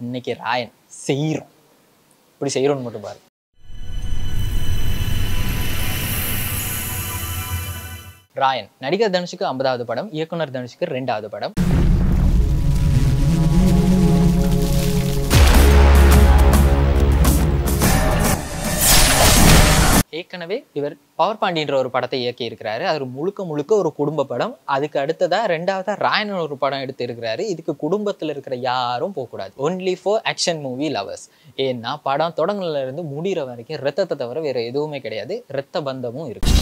இன்னைக்கு ராயன் செய்கிறோம் இப்படி செய்கிறோன்னு மட்டும் பாரு ராயன் நடிகர் தனுஷுக்கு ஐம்பதாவது படம் இயக்குனர் தனுஷுக்கு ரெண்டாவது படம் ஏற்கனவே இவர் பவர் பாண்டின்ற ஒரு படத்தை இயக்கி இருக்கிறாரு அது முழுக்க முழுக்க ஒரு குடும்ப படம் அதுக்கு அடுத்ததா ரெண்டாவதா ராயன் ஒரு படம் எடுத்து இருக்கிறாரு இதுக்கு குடும்பத்துல இருக்கிற யாரும் போகக்கூடாது only for action movie lovers ஏன்னா படம் தொடங்குல இருந்து முடிகிற வரைக்கும் ரத்தத்தை தவிர வேற எதுவுமே கிடையாது ரத்த பந்தமும் இருக்கு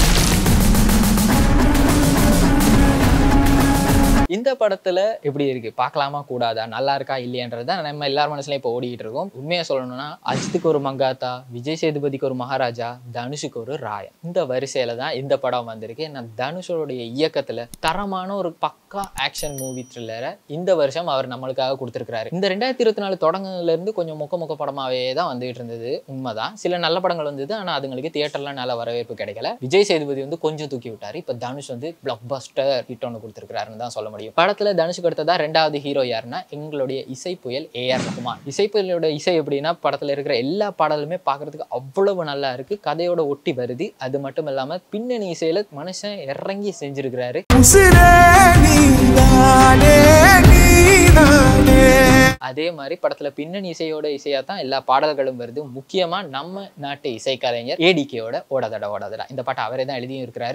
இந்த படத்துல எப்படி இருக்கு பார்க்கலாமா கூடாதா நல்லா இருக்கா இல்லையன்றத நம்ம எல்லார் மனசுலயும் இப்போ ஓடிக்கிட்டு இருக்கோம் உண்மையா சொல்லணும்னா அஜித்துக்கு ஒரு மங்காத்தா விஜய் சேதுபதிக்கு ஒரு மகாராஜா தனுஷுக்கு ஒரு ராயன் இந்த வரிசையில தான் இந்த படம் வந்திருக்கு நான் தனுஷோடைய இயக்கத்துல தரமான ஒரு பக்கா ஆக்ஷன் மூவி த்ரில்லரை இந்த வருஷம் அவர் நம்மளுக்காக கொடுத்துருக்காரு இந்த ரெண்டாயிரத்தி இருபத்தி நாலு தொடங்குல இருந்து கொஞ்சம் மொக்க மொக்க படமாவே தான் வந்துகிட்டு இருந்தது உண்மைதான் சில நல்ல படங்கள் வந்தது ஆனா அதுங்களுக்கு தியேட்டர்ல நல்ல வரவேற்பு கிடைக்கல விஜய் சேதுபதி வந்து கொஞ்சம் தூக்கி விட்டாரு இப்ப தனுஷ் வந்து பிளாக் பஸ்டர் ஹிட் ஒன்று கொடுத்துருக்காருன்னு தான் சொல்ல முடியும் படத்துல தனுஷுக்கு அடுத்ததா ரெண்டாவது ஹீரோ யாருன்னா எங்களுடைய இசை புயல் ஏஆர் ரஹ்மான் இசை புயலோட இசை எப்படின்னா படத்துல இருக்கிற எல்லா பாடலுமே பார்க்கிறதுக்கு அவ்வளவு நல்லா இருக்கு கதையோட ஒட்டி வருது அது மட்டும் இல்லாம பின்னணி இசையில மனுஷன் இறங்கி செஞ்சிருக்கிறாரு உசிரே நீதானே நீதானே அதே மாதிரி படத்துல பின்னணி இசையோட இசையா தான் எல்லா பாடல்களும் வருது முக்கியமா நம்ம நாட்டு இசைக்கலைஞர் ஏடிகேயோட ஓடாதடா ஓடாதடா இந்த பாட்டை அவரே தான் எழுதியும் இருக்கிறாரு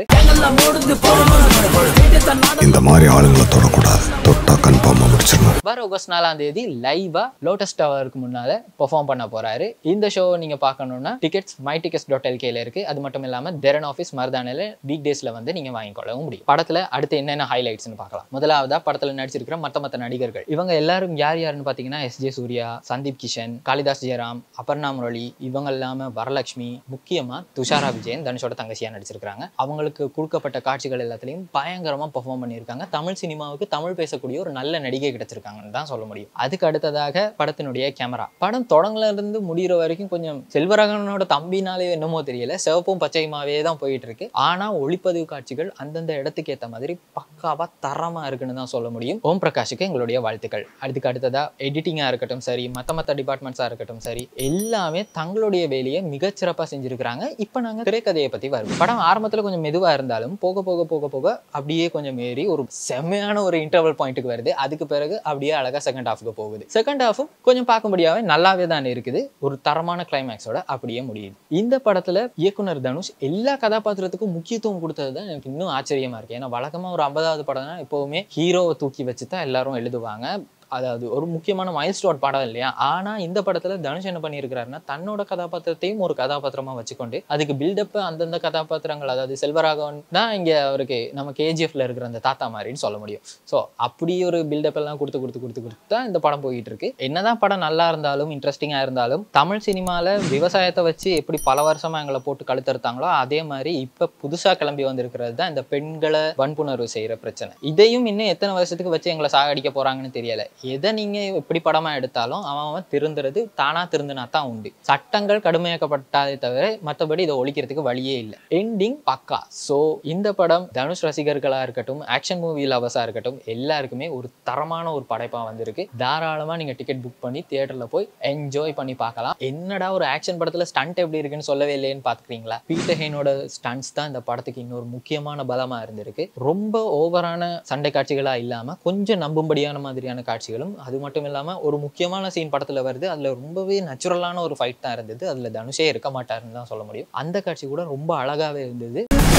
இந்த மாதிரி ஆளுங்களை தொடக்கூடாது தொட்டா கன்ஃபார்மா முடிச்சிடணும் வர ஆகஸ்ட் நாலாம் தேதி லைவா லோட்டஸ் டவருக்கு முன்னால பெர்ஃபார்ம் பண்ண போறாரு இந்த ஷோ நீங்க பார்க்கணும்னா டிக்கெட்ஸ் மை டிக்கெட்ஸ் டாட் எல்கேல இருக்கு அது மட்டும் இல்லாம தெரன் ஆஃபீஸ் மருதானையில வீக் டேஸ்ல வந்து நீங்க வாங்கிக்கொள்ளவும் முடியும் படத்துல அடுத்து என்னென்ன ஹைலைட்ஸ்னு பார்க்கலாம் முதலாவதா படத்துல நடிச்சிருக்கிற மத்த மத்த நடிகர்கள் இவங்க எல்லாரும் யார் யாருன்னு பாத்தீங்கன்னா எஸ் ஜே சூர்யா சந்தீப் கிஷன் காளிதாஸ் ஜெயராம் அபர்ணா முரளி இவங்க இல்லாம வரலட்சுமி முக்கியமா துஷாரா விஜயன் தனுஷோட தங்கச்சியா நடிச்சிருக்காங்க அவங்களுக்கு கொடுக்கப்பட்ட காட்சிகள் எல்லாத்துலயும் பயங்கரமா பெர்ஃபார்ம் பண்ணியிருக்காங்க தமிழ் சினிமாவுக்கு தமிழ் பேசக்கூடிய ஒரு நல்ல நடிகை கிடைச்சிருக்காங்கன்னு தான் சொல்ல முடியும் அதுக்கு அடுத்ததாக படத்தினுடைய கேமரா படம் தொடங்கல இருந்து முடிகிற வரைக்கும் கொஞ்சம் செல்வராகவனோட தம்பினாலே என்னமோ தெரியல சிவப்பும் பச்சையுமாவே தான் போயிட்டு இருக்கு ஆனா ஒளிப்பதிவு காட்சிகள் அந்தந்த இடத்துக்கு ஏத்த மாதிரி பக்காவா தரமா இருக்குன்னு தான் சொல்ல முடியும் ஓம் பிரகாஷுக்கு எங்களுடைய வாழ்த்துக்கள் அதுக்கு அடுத்ததா எடிட்டிங்கா இருக்கட்டும் சரி மத்த மத்த டிபார்ட்மெண்ட்ஸா இருக்கட்டும் சரி எல்லாமே தங்களுடைய வேலையை மிகச்சிறப்பா செஞ்சிருக்கிறாங்க இப்போ நாங்க திரைக்கதையை பத்தி வருவோம் படம் ஆரம்பத்துல கொஞ்சம் மெதுவா இருந்தாலும் போக போக போக போக அப்படியே கொஞ்சம் ஏறி ஒரு செம்மையான ஒரு இன்டர்வல் பாயிண்ட்டுக்கு வருது அதுக்கு பிறகு அப்படியே அழகா செகண்ட் ஹாஃப்க்கு போகுது செகண்ட் ஹாஃபும் கொஞ்சம் பார்க்கும்படியாவே நல்லாவே தான் இருக்குது ஒரு தரமான கிளைமேக்ஸோட அப்படியே முடியுது இந்த படத்துல இயக்குனர் தனுஷ் எல்லா கதாபாத்திரத்துக்கும் முக்கியத்துவம் கொடுத்தது தான் எனக்கு இன்னும் ஆச்சரியமா இருக்கு ஏன்னா வழக்கமா ஒரு ஐம்பதாவது படம்னா எப்பவுமே ஹீரோவை தூக்கி வச்சு தான் எல்லாரும் எழுதுவாங்க அதாவது ஒரு முக்கியமான மைல்ஸ்டோன் படம் இல்லையா ஆனா இந்த படத்துல தனுஷ் என்ன பண்ணியிருக்கிறாருன்னா தன்னோட கதாபாத்திரத்தையும் ஒரு கதாபாத்திரமா வச்சுக்கொண்டு அதுக்கு பில்டப் அந்தந்த கதாபாத்திரங்கள் அதாவது செல்வராகவன் தான் இங்க அவருக்கு நம்ம கேஜிஎஃப்ல இருக்கிற அந்த தாத்தா மாதிரின்னு சொல்ல முடியும் ஸோ அப்படி ஒரு பில்டப் எல்லாம் கொடுத்து கொடுத்து கொடுத்து கொடுத்து தான் இந்த படம் போயிட்டு இருக்கு என்னதான் படம் நல்லா இருந்தாலும் இன்ட்ரெஸ்டிங்கா இருந்தாலும் தமிழ் சினிமால விவசாயத்தை வச்சு எப்படி பல வருஷமா எங்களை போட்டு கழுத்தறுத்தாங்களோ அதே மாதிரி இப்ப புதுசா கிளம்பி வந்திருக்கிறது தான் இந்த பெண்களை வன்புணர்வு செய்யற பிரச்சனை இதையும் இன்னும் எத்தனை வருஷத்துக்கு வச்சு எங்களை சாகடிக்க போறாங்கன்னு தெரியல எதை நீங்க எப்படி படமா எடுத்தாலும் அவன் அவன் திருந்துறது தானா திருந்தினா தான் உண்டு சட்டங்கள் கடுமையாக்கப்பட்டாதே தவிர மற்றபடி இதை ஒழிக்கிறதுக்கு வழியே இல்லை எண்டிங் பக்கா ஸோ இந்த படம் தனுஷ் ரசிகர்களா இருக்கட்டும் ஆக்ஷன் மூவி லவர்ஸா இருக்கட்டும் எல்லாருக்குமே ஒரு தரமான ஒரு படைப்பா வந்திருக்கு தாராளமா நீங்க டிக்கெட் புக் பண்ணி தியேட்டர்ல போய் என்ஜாய் பண்ணி பார்க்கலாம் என்னடா ஒரு ஆக்ஷன் படத்துல ஸ்டண்ட் எப்படி இருக்குன்னு சொல்லவே இல்லையேன்னு பாத்துக்கிறீங்களா பீட்டர் ஹெய்னோட ஸ்டண்ட்ஸ் தான் இந்த படத்துக்கு இன்னொரு முக்கியமான பலமா இருந்திருக்கு ரொம்ப ஓவரான சண்டை காட்சிகளா இல்லாம கொஞ்சம் நம்பும்படியான மாதிரியான காட்சிகளும் அது மட்டும் இல்லாம ஒரு முக்கியமான சீன் படத்துல வருது அதுல ரொம்பவே நேச்சுரலான ஒரு ஃபைட் தான் இருந்தது அதுல தனுஷே இருக்க மாட்டாருன்னு தான் சொல்ல முடியும் அந்த காட்சி கூட ரொம்ப அழகாவே இருந்தது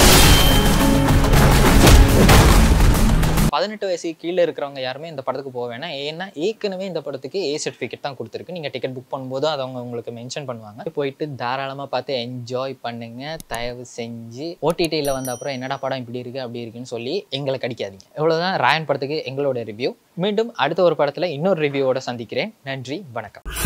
பதினெட்டு வயசு கீழே இருக்கிறவங்க யாருமே இந்த படத்துக்கு போக வேணாம் ஏன்னா ஏற்கனவே இந்த படத்துக்கு ஏ சர்டிஃபிகேட் தான் கொடுத்துருக்கு நீங்கள் டிக்கெட் புக் பண்ணும்போது அதை அவங்க உங்களுக்கு மென்ஷன் பண்ணுவாங்க போயிட்டு தாராளமாக பார்த்து என்ஜாய் பண்ணுங்க தயவு செஞ்சு ஓடிடியில் வந்த அப்புறம் என்னடா படம் இப்படி இருக்கு அப்படி இருக்குன்னு சொல்லி எங்களை கடிக்காதீங்க இவ்வளோதான் ராயன் படத்துக்கு எங்களோட ரிவ்யூ மீண்டும் அடுத்த ஒரு படத்தில் இன்னொரு ரிவ்யூவோட சந்திக்கிறேன் நன்றி வணக்கம்